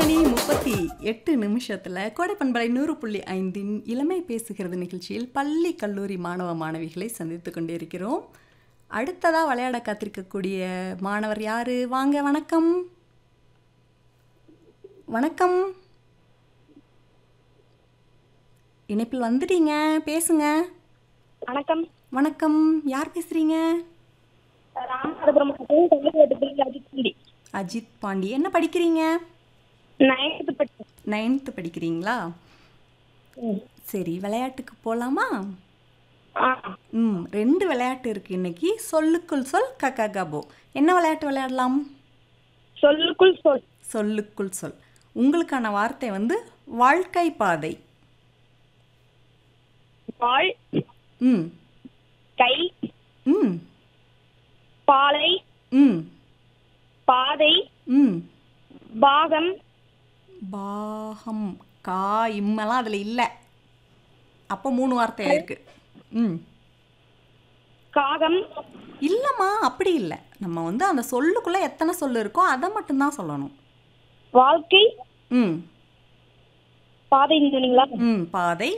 மணி முப்பத்தி எட்டு நிமிஷத்தில் கோடைப்பண்பலை நூறு புள்ளி ஐந்தின் இளமை பேசுகிறது நிகழ்ச்சியில் பள்ளி கல்லூரி மாணவ மாணவிகளை சந்தித்து கொண்டிருக்கிறோம் அடுத்ததாக விளையாட காத்திருக்கக்கூடிய மாணவர் யாரு வாங்க வணக்கம் வணக்கம் இணைப்பில் வந்துட்டீங்க பேசுங்க வணக்கம் வணக்கம் யார் பேசுறீங்க ராமநாதபுரம் மாவட்டம் கொல்லுக்கோட்டுப்பள்ளி அஜித்குண்டி அஜித் பாண்டி என்ன படிக்கிறீங்க நைன்த்து படிச்சேன் நைன்த்து படிக்கிறீங்களா சரி விளையாட்டுக்கு போகலாமா ஆ ம் ரெண்டு விளையாட்டு இருக்கு இன்னைக்கு சொல்லுக்குள் சொல் கக்கா கபோ என்ன விளையாட்டு விளையாடலாம் சொல்லுக்குள் சொல் சொல்லுக்குள் சொல் உங்களுக்கான வார்த்தை வந்து வாழ்க்கை பாதை வாழ் ம் கை ம் பாலை ம் பாதை ம் பாகம் பாகம் கா இம்மெல்லாம் அதில் இல்லை அப்போ மூணு வார்த்தை இருக்கு ம் காகம் இல்லைம்மா அப்படி இல்லை நம்ம வந்து அந்த சொல்லுக்குள்ளே எத்தனை சொல் இருக்கோ அதை மட்டும்தான் சொல்லணும் வாழ்க்கை ம் பாதை சொன்னீங்களா ம் பாதை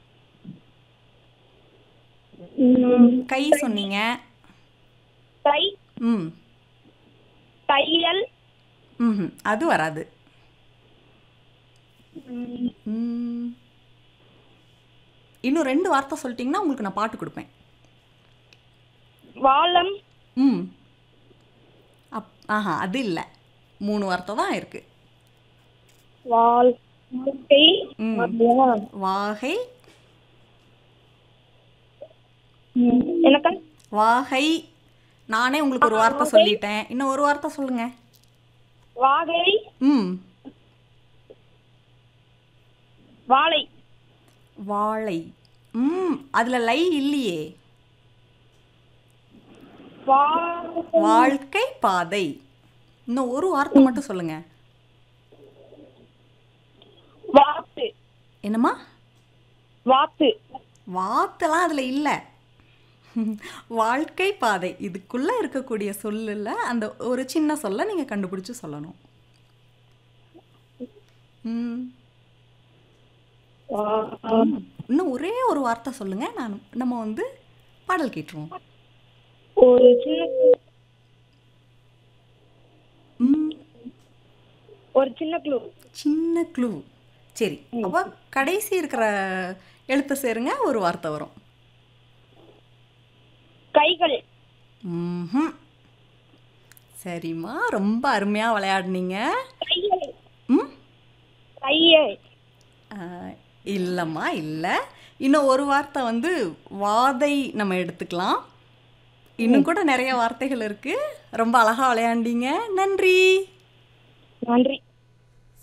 ம், கை சொன்னீங்க கை ம் தையல் ம் அது வராது ம், ம். இன்னும் ரெண்டு வார்த்தை சொல்லிட்டீங்கன்னா உங்களுக்கு நான் பாட்டு கொடுப்பேன் வாழம் ம் அப் ஆஹா அது இல்லை மூணு வார்த்தை தான் இருக்கு வாழ் வாழ்க்கை ம். அப்படியா? வாகை ம், என்னக்கா வாகை நானே உங்களுக்கு ஒரு வார்த்தை சொல்லிட்டேன் இன்னும் ஒரு வார்த்தை சொல்லுங்க வாகை ம் வாழை வாழை ம் அதில் லை இல்லையே வா- வாழ்க்கை பாதை இன்னும் ஒரு வார்த்தை மட்டும் சொல்லுங்க வாத்து என்னம்மா வாத்து வாத்தெல்லாம் அதில் இல்லை வாழ்க்கை பாதை இதுக்குள்ளே இருக்கக்கூடிய சொல்லில் அந்த ஒரு சின்ன சொல்லை நீங்கள் கண்டுபிடிச்சு சொல்லணும் ம் வா- இன்னும் ஒரே ஒரு வார்த்தை சொல்லுங்க நான் நம்ம வந்து பாடல் கேட்டுருவோம் ஒரு சின்ன ம் ஒரு சின்ன க்ளூ சின்ன க்ளூ சரி அப்போ கடைசி இருக்கிற எழுத்தை சேருங்க ஒரு வார்த்தை வரும் கைகள் ம்ஹும். சரிம்மா ரொம்ப அருமையாக விளையாடுனீங்க கையை ம் கையை ஆஹ், இல்லைம்மா இல்லை இன்னும் ஒரு வார்த்தை வந்து வாதை நம்ம எடுத்துக்கலாம் இன்னும் கூட நிறைய வார்த்தைகள் இருக்குது ரொம்ப அழகாக விளையாண்டீங்க நன்றி நன்றி